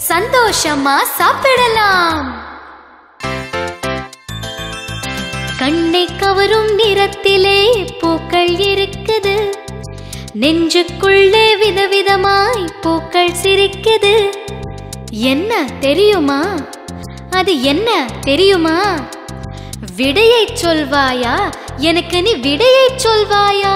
சந்தோஷமா சாப்பிடலாம் கண்ணை கவரும் நிறத்திலே பூக்கள் இருக்குது நெஞ்சுக்குள்ளே விதவிதமாய் பூக்கள் சிரிக்குது என்ன தெரியுமா அது என்ன தெரியுமா விடையை சொல்வாயா எனக்கு நீ விடையை சொல்வாயா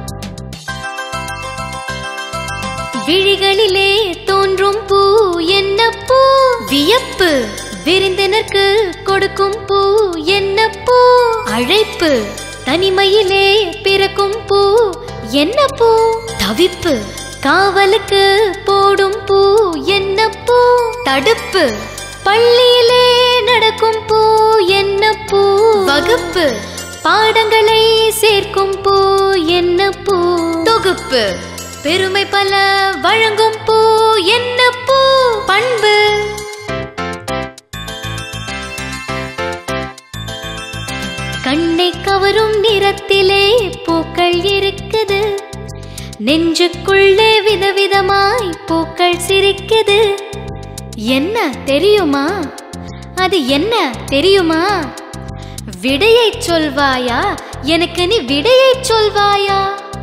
விழிகளிலே தோன்றும் பூ என்ன பூ வியப்பு விருந்தினருக்கு கொடுக்கும் பூ என்ன பூ அழைப்பு தனிமையிலே பிறக்கும் பூ என்ன பூ தவிப்பு காவலுக்கு போடும் பூ என்ன பூ தடுப்பு பள்ளியிலே நடக்கும் பூ என்ன பூ வகுப்பு பாடங்களை சேர்க்கும் பூ என்ன பூ தொகுப்பு பெருமை பல வழங்கும் பூ என்ன பூ பண்பு கண்ணை கவரும் நிறத்திலே பூக்கள் இருக்குது நெஞ்சுக்குள்ளே விதவிதமாய் பூக்கள் சிரிக்குது என்ன தெரியுமா அது என்ன தெரியுமா விடையை சொல்வாயா எனக்கு நீ விடையை சொல்வாயா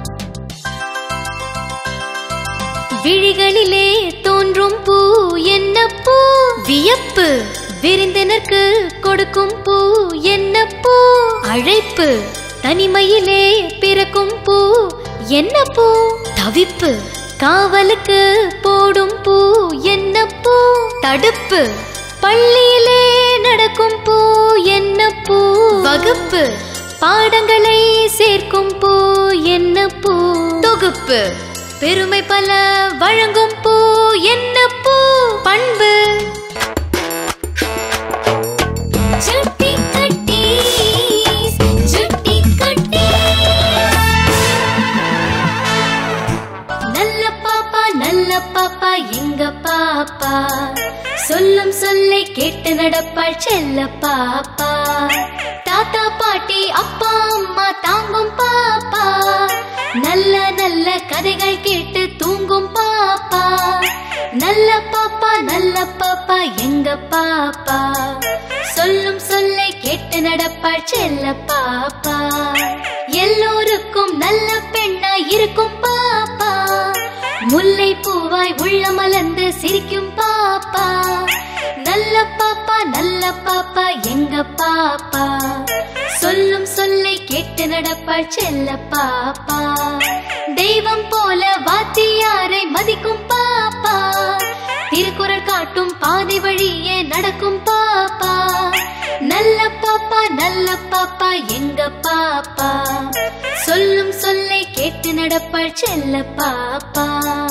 விழிகளிலே தோன்றும் பூ என்ன பூ வியப்பு விருந்தினருக்கு கொடுக்கும் பூ என்ன பூ அழைப்பு தனிமையிலே பிறக்கும் பூ என்ன பூ தவிப்பு காவலுக்கு போடும் பூ என்ன பூ தடுப்பு பள்ளியிலே நடக்கும் பூ என்ன பூ வகுப்பு பாடங்களை சேர்க்கும் பூ என்ன பூ தொகுப்பு பெருமை பல வழங்கும் பூ என்ன பூ பண்பு சுட்டி கட்டீஸ், சுட்டி கட்டீஸ். நல்ல பாப்பா நல்ல பாப்பா எங்க பாப்பா சொல்லும் சொல்லை கேட்டு நடப்பாள் செல்ல பாப்பா தாத்தா பாட்டி அப்பா அம்மா தாங்கும் பாப்பா நல்ல நல்ல கதைகள் கேட்டு தூங்கும் பாப்பா நல்ல பாப்பா நல்ல பாப்பா எங்க பாப்பா சொல்லும் சொல்லை கேட்டு நடப்பாள் செல்ல பாப்பா எல்லோருக்கும் நல்ல பெண்ணா இருக்கும் பாப்பா முல்லை பூவாய் உள்ள மலர்ந்து சிரிக்கும் பாப்பா நல்ல பாப்பா நல்ல பாப்பா எங்க பாப்பா சொல்லும் சொல்லை கேட்டு நடப்பாள் செல்ல பாப்பா தெய்வம் போல வாத்தியாரை மதிக்கும் பாப்பா திருக்குறள் காட்டும் பாதை வழியே நடக்கும் பாப்பா நல்ல பாப்பா நல்ல பாப்பா எங்க பாப்பா சொல்லும் சொல்லை கேட்டு நடப்பாள் செல்ல பாப்பா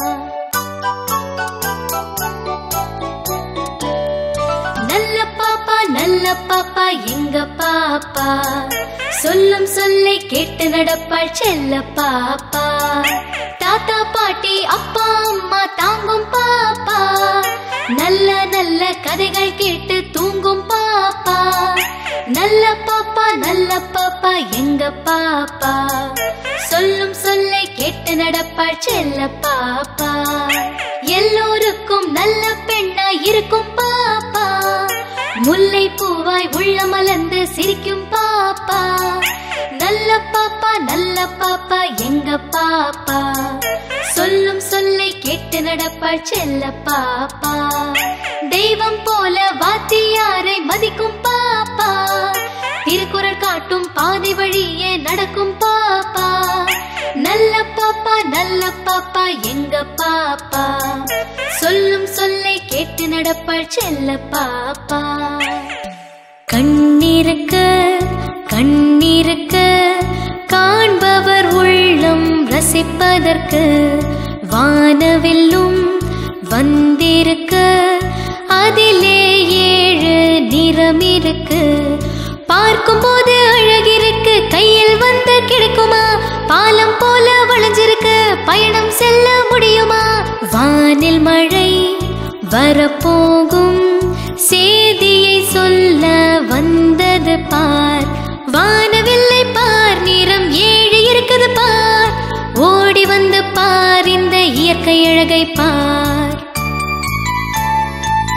நல்ல பாப்பா நல்ல பாப்பா எங்க பாப்பா சொல்லும் சொல்லை கேட்டு நடப்பாள் செல்ல பாப்பா தாத்தா பாட்டி அப்பா அம்மா தாங்கும் பாப்பா நல்ல நல்ல கதைகள் கேட்டு தூங்கும் பாப்பா நல்ல பாப்பா நல்ல பாப்பா எங்க பாப்பா சொல்லும் சொல்லை கேட்டு நடப்பாள் செல்ல பாப்பா எல்லோருக்கும் நல்ல பெண்ணா இருக்கும் பாப்பா முல்லை பூவாய் உள்ள மலர்ந்து சிரிக்கும் பாப்பா நல்ல பாப்பா நல்ல பாப்பா எங்க பாப்பா சொல்லும் சொல்லை கேட்டு நடப்பாள் செல்ல பாப்பா தெய்வம் போல வாத்தியாரை மதிக்கும் பாப்பா திருக்குறள் காட்டும் பாதை வழியே நடக்கும் பாப்பா நல்ல பாப்பா நல்ல பாப்பா எங்க பாப்பா சொல்லும் சொல்லை கேட்டு நடப்பாள் செல்ல பாப்பா கண்ணிருக்க கண்ணிருக்க காண்பவர் உள்ளம் ரசிப்பதற்கு வானவில்லும் வந்திருக்க அதிலே ஏழு நிறம் இருக்கு பார்க்கும்போது அழகிருக்கு கையில் வந்து கிடைக்குமா பாலம் போல வளைஞ்சிருக்கு பயணம் செல்ல முடியுமா வானில் மழை வரப்போகும் சேதியை சொல்ல வந்தது பார் வானவில்லை பார் நிறம் ஏழு இருக்குது பார் ஓடி வந்து பார் இந்த இயற்கை அழகை பார்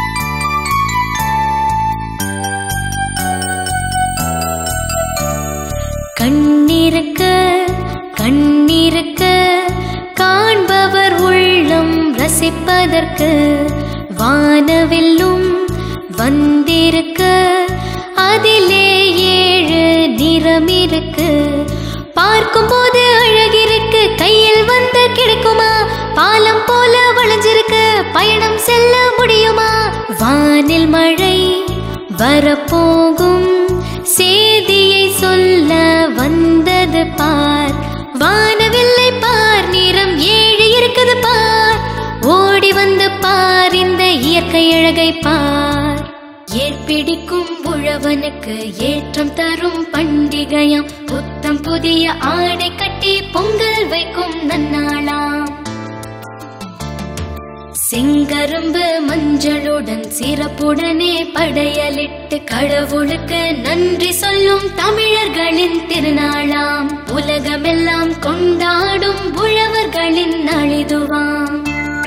காண்பதற்கு வானவில்லும் வந்திருக்கு அதிலே ஏழு நிறம் இருக்கு பார்க்கும்போது அழகிருக்கு கையில் வந்து கிடைக்குமா பாலம் போல வளைஞ்சிருக்கு பயணம் செல்ல முடியுமா வானில் மழை வரப்போகும் சேதியை சொல்ல வந்தது பார் வானவில்லை பார் நிறம் ஏழு இருக்குது பார் ஓடி வந்து பார் இந்த இயற்கை அழகை பார் ஏற்பிடிக்கும் உழவனுக்கு ஏற்றம் தரும் பண்டிகையாம் புத்தம் புதிய ஆடை கட்டி பொங்கல் வைக்கும் நன்னாளாம் செங்கரும்பு மஞ்சளுடன் சிறப்புடனே படையலிட்டு கடவுளுக்கு நன்றி சொல்லும் தமிழர்களின் திருநாளாம் உலகமெல்லாம் கொண்டாடும் உழவர்களின் நாளிதுவாம்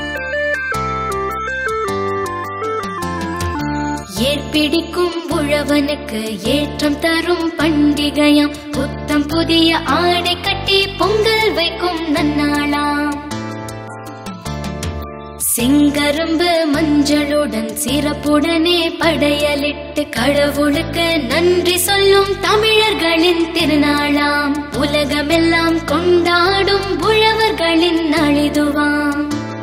ஏற்பிடிக்கும் உழவனுக்கு ஏற்றம் தரும் பண்டிகையாம் புத்தம் புதிய ஆடை கட்டி பொங்கல் வைக்கும் நன்னாளாம் செங்கரும்பு மஞ்சளுடன் சிறப்புடனே படையலிட்டு கடவுளுக்கு நன்றி சொல்லும் தமிழர்களின் திருநாளாம் உலகமெல்லாம் கொண்டாடும் உழவர்களின் நாளிதுவாம்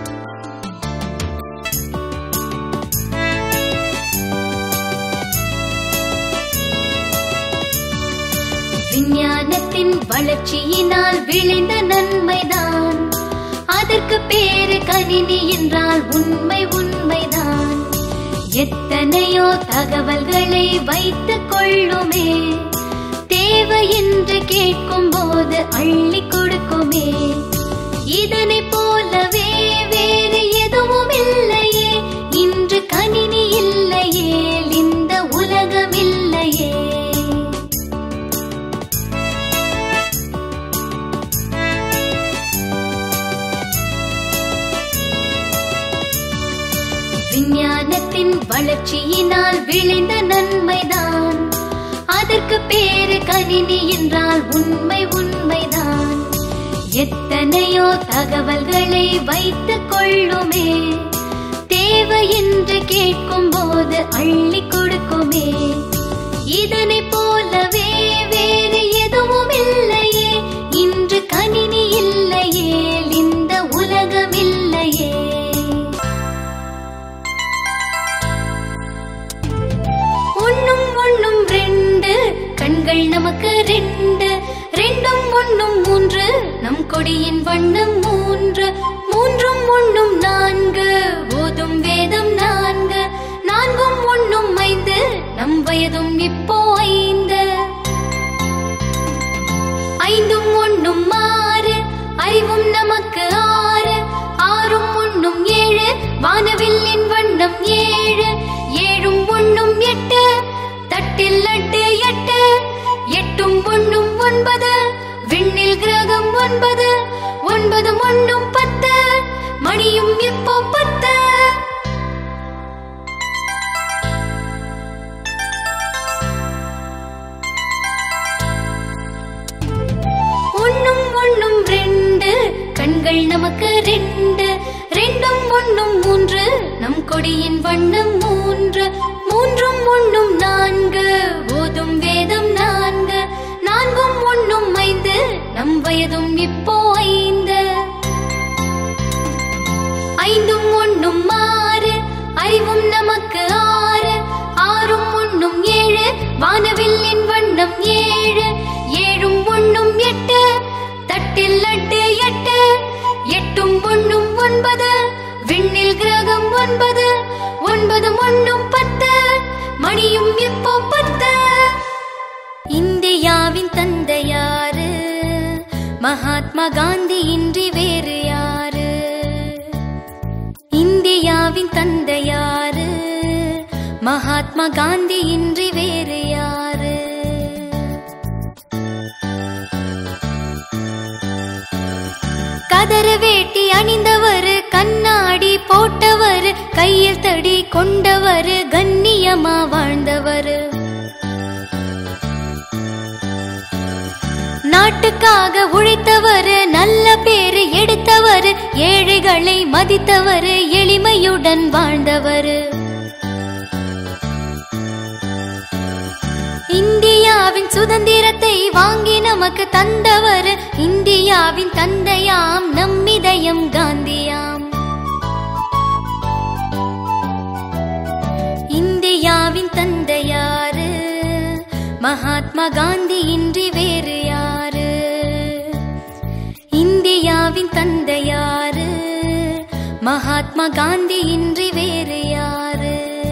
விஞ்ஞானத்தின் வளர்ச்சியினால் விளைந்த நன்மைதான் அதற்கு பேரு கணினி என்றால் உண்மை உண்மைதான் எத்தனையோ தகவல்களை வைத்துக் கொள்ளுமே தேவை என்று கேட்கும் போது அள்ளி கொடுக்குமே இதனை போலவே வேறு எதுவும் இல்லையே இன்று கணினி இல்லையே இந்த உலகம் இல்லையே விஞ்ஞானத்தின் வளர்ச்சியினால் விளைந்த நன்மைதான் அதற்கு பேரு கணினி என்றால் உண்மை உண்மைதான் எத்தனையோ தகவல்களை வைத்துக் கொள்ளுமே தேவை என்று கேட்கும் போது அள்ளி கொடுக்குமே இதனை போலவே வேறு எதுவும் இல்லையே இன்று கணினி இல்லையே இந்த உலகம் இல்லையே ஒண்ணும் ஒண்ணும் ரெண்டு கண்கள் நமக்கு ரெண்டு ரெண்டும் ஒண்ணும் மூன்று நம் கொடியின் வண்ணம் மூன்று மூன்றும் ஒண்ணும் நான்கு ஓதும் வேதம் நான்கு நான்கும் ஒண்ணும் ஐந்து நம் வயதும் இப்போ ஐந்து ஐந்தும் ஒண்ணும் ஆறு அறிவும் நமக்கு ஆறு ஆறும் ஒண்ணும் ஏழு வானவில்லின் வண்ணம் ஏழு ஏழும் ஒண்ணும் எட்டு தட்டில் லட்டு எட்டு எட்டும் ஒண்ணும் ஒன்பது விண்ணில் கிரகம் ஒன்பது ஒன்பதும் ஒண்ணும் பத்து மணியும் இப்போ பத்து ஒண்ணும் ஒண்ணும் ரெண்டு கண்கள் நமக்கு ரெண்டு ரெண்டும் ஒண்ணும் மூன்று நம் கொடியின் வண்ணம் மூன்று மூன்றும் ஒண்ணும் நான்கு ஓதும் வேதம் நான்கு நான்கும் ஒண்ணும் ஐந்து நம் வயதும் இப்போ ஐந்து ஐந்தும் ஒண்ணும் ஆறு அறிவும் நமக்கு ஆறு ஆறும் ஒண்ணும் ஏழு வானவில்லின் வண்ணம் ஏழு ஏழும் ஒண்ணும் எட்டு தட்டில் லட்டு எட்டு எட்டும் ஒண்ணும் ஒன்பது விண்ணில் கிரகம் ஒன்பது ஒன்பதும் ஒண்ணும் பத்து மணியும் இப்போ பத்து இந்தியாவின் தந்தையாரு மகாத்மா காந்தி இன்றி வேறு யாரு இந்தியாவின் தந்தையாரு மகாத்மா காந்தி இன்றி வேறு யாரு கதறு வேட்டி அணிந்தவர் கண்ணாடி போட்டவர் கையில் தடி கொண்டவர் கண்ணியமா வாழ்ந்தவர் நாட்டுக்காக உழைத்தவர் நல்ல பேர் பேரு எடுத்தவர் ஏழைகளை மதித்தவர் எளிமையுடன் வாழ்ந்தவர் இந்தியாவின் சுதந்திரத்தை வாங்கி நமக்கு தந்தவர் இந்தியாவின் தந்தையாம் நம்மிதயம் காந்தியாம் இந்தியாவின் தந்தையாரு மகாத்மா காந்தி இன்றி வேறு யாரு இந்தியாவின் தந்தையாரு மகாத்மா காந்தி இன்றி வேறு யாரு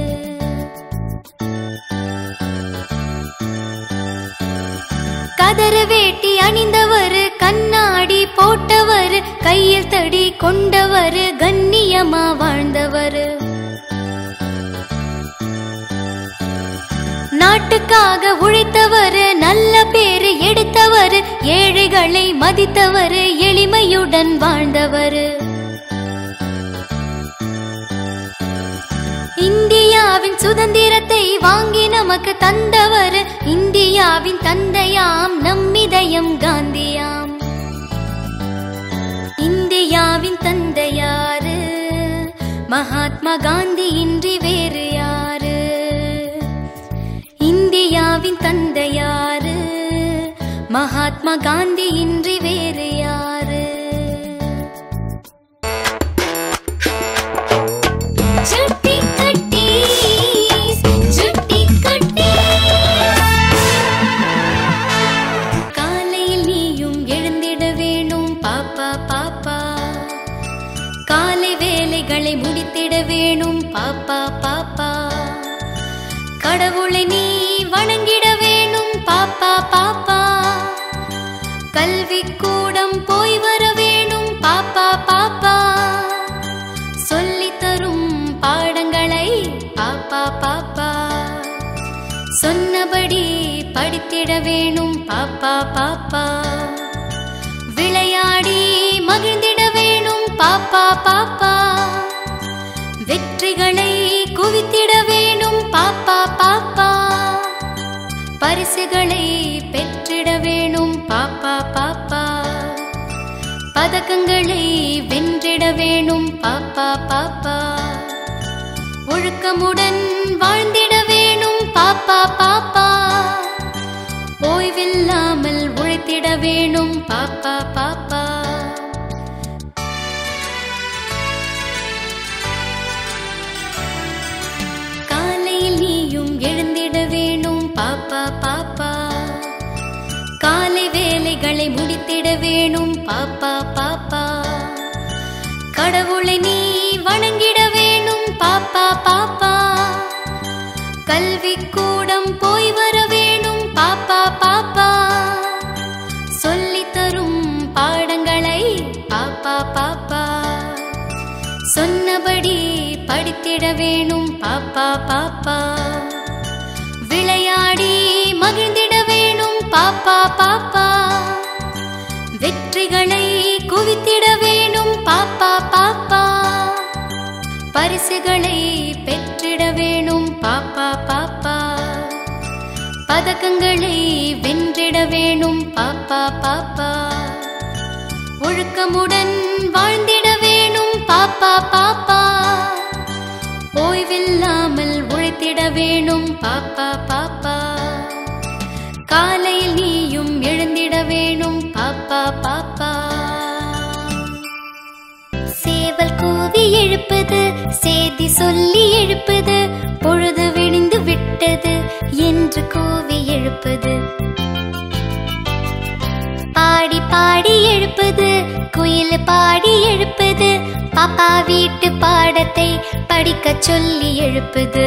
கதறு வேட்டி அணிந்தவர் கண்ணாடி போட்டவர் கையில் தடி கொண்டவர் கண்ணியமா வாழ்ந்தவர் நாட்டுக்காக உழைத்தவர் நல்ல பேரு எடுத்தவர் ஏழைகளை மதித்தவர் எளிமையுடன் வாழ்ந்தவர் இந்தியாவின் சுதந்திரத்தை வாங்கி நமக்கு தந்தவர் இந்தியாவின் தந்தையாம் நம்மிதயம் காந்தியாம் இந்தியாவின் தந்தையாரு மகாத்மா காந்தி இன்றி வேறு யாரு இந்தியாவின் தந்தையாரு மகாத்மா காந்தி இன்றி வேறு யாரு சுட்டி கட்டி சுட்டி கட்டி காலையில் நீயும் எழுந்திட வேணும் பாப்பா பாப்பா காலை வேலைகளை முடித்திட வேணும் பாப்பா பாப்பா கடவுளை நீ வணங்கிட வேணும் பாப்பா பாப்பா கல்வி கூடம் போய் வர வேணும் பாப்பா பாப்பா சொல்லித் தரும் பாடங்களை பாப்பா பாப்பா சொன்னபடி படித்திட வேணும் பாப்பா பாப்பா விளையாடி மகிழ்ந்திட வேணும் பாப்பா பாப்பா வெற்றிகளை குவித்திட வேணும் பாப்பா பாப்பா பரிசுகளை பெற்றிட வேணும் பாப்பா பாப்பா பதக்கங்களை வென்றிட வேணும் பாப்பா பாப்பா ஒழுக்கமுடன் வாழ்ந்திட வேணும் பாப்பா பாப்பா ஓய்வில்லாமல் உழைத்திட வேணும் பாப்பா பாப்பா காலையில் நீயும் எழுந்திட வேணும் பாப்பா பாப்பா காலை வேலைகளை முடித்திட வேணும் பாப்பா பாப்பா கடவுளை நீ வணங்கிட வேணும் பாப்பா பாப்பா கல்வி கூடம் போய் வர வேணும் பாப்பா பாப்பா சொல்லித் தரும் பாடங்களை பாப்பா பாப்பா சொன்னபடி படித்திட வேணும் பாப்பா பாப்பா விளையாடி மகிழ்ந்திட வேணும் பாப்பா பாப்பா வெற்றிகளை குவித்திட வேணும் பாப்பா பாப்பா பரிசுகளை பெற்றிட வேணும் பாப்பா பாப்பா பதக்கங்களை வென்றிட வேணும் பாப்பா பாப்பா ஒழுக்கமுடன் வாழ்ந்திட வேணும் பாப்பா பாப்பா ஓய்வில்லாமல் உழைத்திட வேணும் பாப்பா பாப்பா காலையில் நீயும் எழுந்திட வேணும் பாப்பா பாப்பா சேவல் கூவி எழுப்புது சேதி சொல்லி எழுப்புது பொழுது விடிந்து விட்டது என்று கூவி எழுப்புது பாடி பாடி எழுப்புது குயில் பாடி எழுப்புது பாப்பா வீட்டு பாடத்தை படிக்கச் சொல்லி எழுப்புது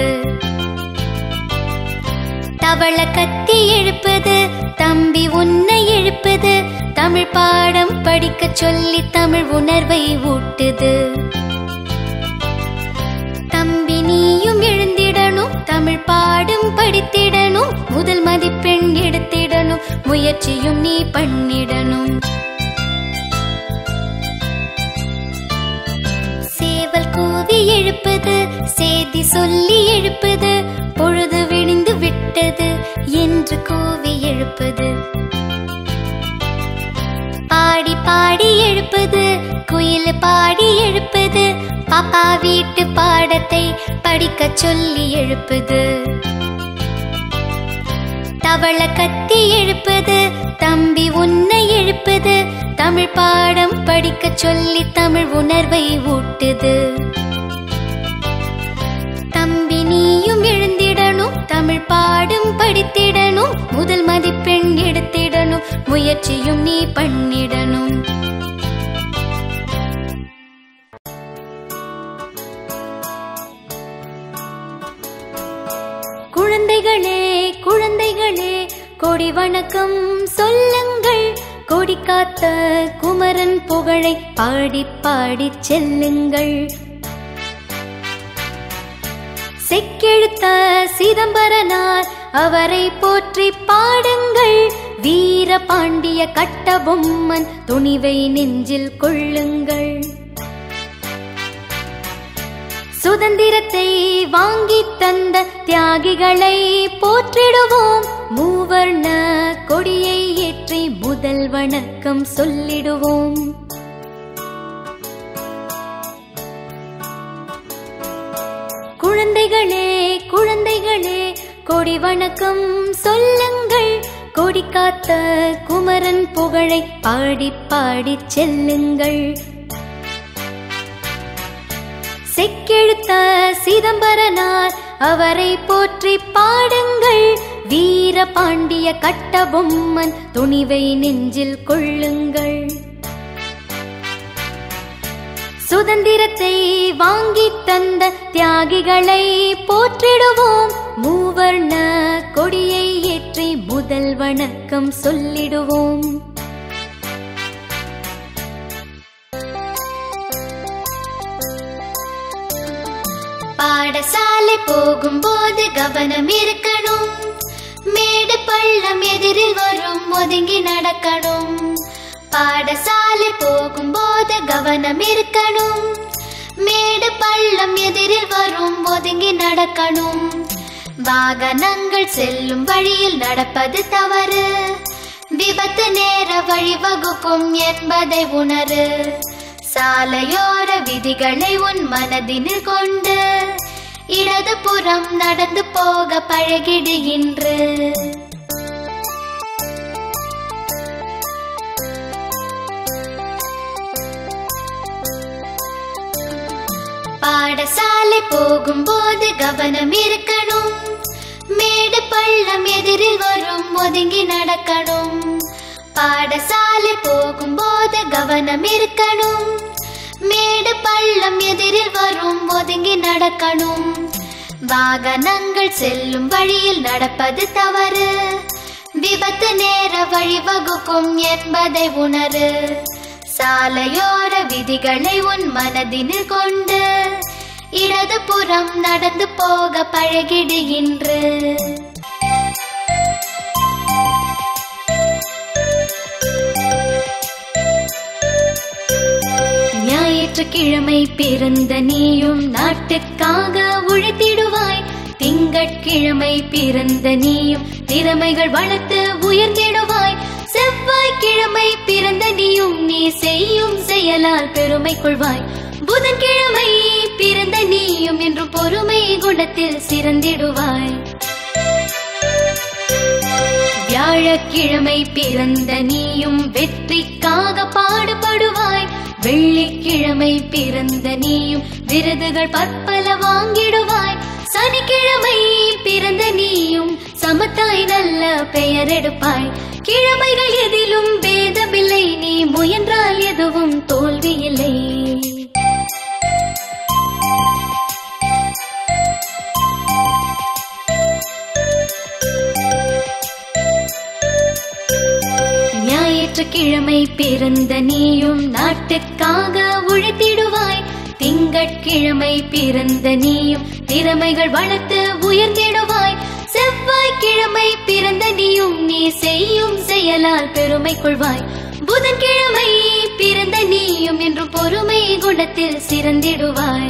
தவள கத்தி எழுப்புது தம்பி உன்னை எழுப்புது தமிழ் பாடம் படிக்கச் சொல்லி தமிழ் உணர்வை ஊட்டுது தம்பி நீயும் எழுந்திடணும் தமிழ் பாடம் படித்திடணும் முதல் மதிப்பெண் எடுத்திடணும் முயற்சியும் நீ பண்ணிடணும் சேவல் கூவி எழுப்புது சேதி சொல்லி எழுப்புது பொழுது விடிந்து விட்டது என்று கூவி எழுப்புது பாடி பாடி எழுப்புது எழுப்புது குயில் பாடி எழுப்புது பாப்பா வீட்டு பாடத்தை படிக்கச் சொல்லி எழுப்புது தவள கத்தி எழுப்புது தம்பி உன்னை எழுப்புது தமிழ் பாடம் படிக்கச் சொல்லி தமிழ் உணர்வை ஊட்டுது தம்பி நீயும் எழுந்திடணும் தமிழ் பாடம் படித்திடணும் முதல் மதிப்பெண் எடுத்திடணும் முயற்சியும் நீ பண்ணிடணும் குழந்தைகளே குழந்தைகளே கொடி வணக்கம் சொல்லுங்கள் கொடி காத்த குமரன் புகழை பாடி பாடி செல்லுங்கள் செக்கெழுத்த சிதம்பரனார் அவரை போற்றி பாடுங்கள் வீர பாண்டிய கட்டபொம்மன் துணிவை நெஞ்சில் கொள்ளுங்கள் சுதந்திரத்தை வாங்கி தந்த தியாகிகளை போற்றிடுவோம் மூவர்ண கொடியை ஏற்றி முதல் வணக்கம் சொல்லிடுவோம் குழந்தைகளே குழந்தைகளே கொடி வணக்கம் சொல்லுங்கள் கொடி காத்த குமரன் புகழை பாடி பாடி செல்லுங்கள் செக்கெழுத்த சிதம்பரனார் அவரை போற்றி பாடுங்கள் வீர பாண்டிய கட்டபொம்மன் துணிவை நெஞ்சில் கொள்ளுங்கள் சுதந்திரத்தை வாங்கி தந்த தியாகிகளை போற்றிடுவோம் மூவர்ண கொடியை ஏற்றி முதல் வணக்கம் சொல்லிடுவோம் பாடசாலை போகும்போது கவனம் இருக்கணும் மேடு பள்ளம் எதிரில் வரும் ஒதுங்கி நடக்கணும் பாடசாலை போகும்போது கவனம் இருக்கணும் மேடு பள்ளம் எதிரில் வரும் ஒதுங்கி நடக்கணும் வாகனங்கள் செல்லும் வழியில் நடப்பது தவறு விபத்து நேர வழிவகுக்கும் என்பதை உணரு சாலையோர விதிகளை உன் மனதினில் கொண்டு இடதுபுறம் நடந்து போக பழகிடுகின்று பாடசாலை போகும்போது கவனம் இருக்கணும் மேடு பள்ளம் எதிரில் வரும் ஒதுங்கி நடக்கணும் பாடசாலை போகும்போது கவனம் இருக்கணும் மேடு பள்ளம் எதிரில் வரும் ஒதுங்கி நடக்கணும் வாகனங்கள் செல்லும் வழியில் நடப்பது தவறு விபத்து நேர வழிவகுக்கும் என்பதை உணரு சாலையோர விதிகளை உன் மனதினில் கொண்டு இடதுபுறம் நடந்து போக பழகிடுகின்று ஞாயிற்றுக்கிழமை பிறந்த நீயும் நாட்டுக்காக உழைத்திடுவாய் திங்கட்கிழமை பிறந்த நீயும் திறமைகள் வளர்த்து உயர்ந்திடுவாய் செவ்வாய்க்கிழமை பிறந்த நீயும் நீ செய்யும் செயலால் பெருமை கொள்வாய் புதன்கிழமை பிறந்த நீயும் என்று பொறுமை குணத்தில் சிறந்திடுவாய் வியாழக்கிழமை பிறந்த நீயும் வெற்றிக்காக பாடுபடுவாய் வெள்ளிக்கிழமை பிறந்த நீயும் விருதுகள் பற்பல வாங்கிடுவாய் சனிக்கிழமை பிறந்த நீயும் சமத்தாய் நல்ல பெயர் எடுப்பாய் கிழமைகள் எதிலும் பேதமில்லை நீ முயன்றால் எதுவும் தோல்வியில்லை ஞாயிற்றுக்கிழமை பிறந்த நீயும் நாட்டுக்காக உழைத்திடுவாய் திங்கட்கிழமை பிறந்த நீயும் திறமைகள் வளர்த்து உயர்ந்திடுவாய் செவ்வாய்க்கிழமை பிறந்த நீயும் நீ செய்யும் செயலால் பெருமை கொள்வாய் புதன்கிழமை பிறந்த நீயும் என்று பொறுமை குணத்தில் சிறந்திடுவாய்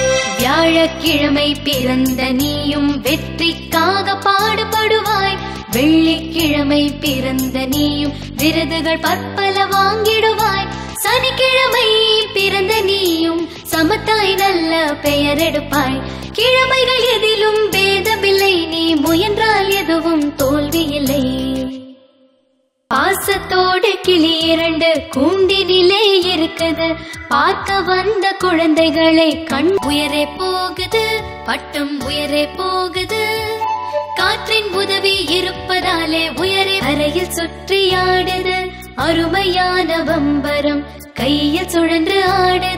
வியாழக்கிழமை பிறந்த நீயும் வெற்றிக்காக பாடுபடுவாய் வெள்ளிக்கிழமை பிறந்த நீயும் விருதுகள் பற்பல வாங்கிடுவாய் சனிக்கிழமை பிறந்த நீயும் சமத்தாய் நல்ல பெயர் எடுப்பாய் கிழமைகள் எதிலும் பேதமில்லை நீ முயன்றால் எதுவும் தோல்வியில்லை பாசத்தோடு கிளி இரண்டு கூண்டினிலே இருக்குது பார்க்க வந்த குழந்தைகளை கண் உயரே போகுது பட்டம் உயரே போகுது காற்றின் உதவி இருப்பதாலே உயரே அறையில் சுற்றி ஆடுது அருமையான பம்பரம் கையில் சுழன்று ஆடுது